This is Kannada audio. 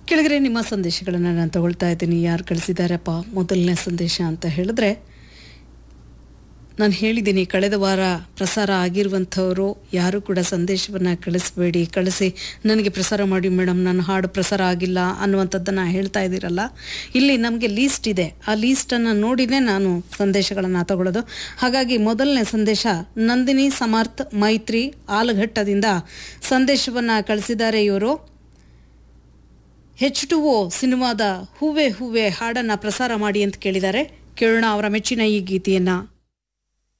ಕೆಳಗಡೆ ನಿಮ್ಮ ಸಂದೇಶಗಳನ್ನು ನಾನು ತಗೊಳ್ತಾ ಇದ್ದೀನಿ ಯಾರು ಕಳಿಸಿದ್ದಾರಪ್ಪ ಮೊದಲನೇ ಸಂದೇಶ ಅಂತ ಹೇಳಿದ್ರೆ ನಾನು ಹೇಳಿದ್ದೀನಿ ಕಳೆದ ವಾರ ಪ್ರಸಾರ ಆಗಿರುವಂಥವರು ಯಾರು ಕೂಡ ಸಂದೇಶವನ್ನು ಕಳಿಸ್ಬೇಡಿ ಕಳಿಸಿ ನನಗೆ ಪ್ರಸಾರ ಮಾಡಿ ಮೇಡಮ್ ನನ್ನ ಹಾಡು ಪ್ರಸಾರ ಆಗಿಲ್ಲ ಅನ್ನುವಂಥದ್ದನ್ನು ಹೇಳ್ತಾ ಇದ್ದೀರಲ್ಲ ಇಲ್ಲಿ ನಮಗೆ ಲೀಸ್ಟ್ ಇದೆ ಆ ಲೀಸ್ಟನ್ನು ನೋಡಿನೇ ನಾನು ಸಂದೇಶಗಳನ್ನು ತಗೊಳ್ಳೋದು ಹಾಗಾಗಿ ಮೊದಲನೇ ಸಂದೇಶ ನಂದಿನಿ ಸಮರ್ಥ್ ಮೈತ್ರಿ ಆಲಘಟ್ಟದಿಂದ ಸಂದೇಶವನ್ನು ಕಳಿಸಿದ್ದಾರೆ ಇವರು ಹೆಚ್ ಟು ಓ ಸಿನಿಮಾದ ಹೂವೆ ಹೂವೆ ಹಾಡನ್ನು ಪ್ರಸಾರ ಮಾಡಿ ಅಂತ ಕೇಳಿದ್ದಾರೆ ಕೇಳೋಣ ಅವರ ಮೆಚ್ಚಿನ ಈ ಗೀತೆಯನ್ನು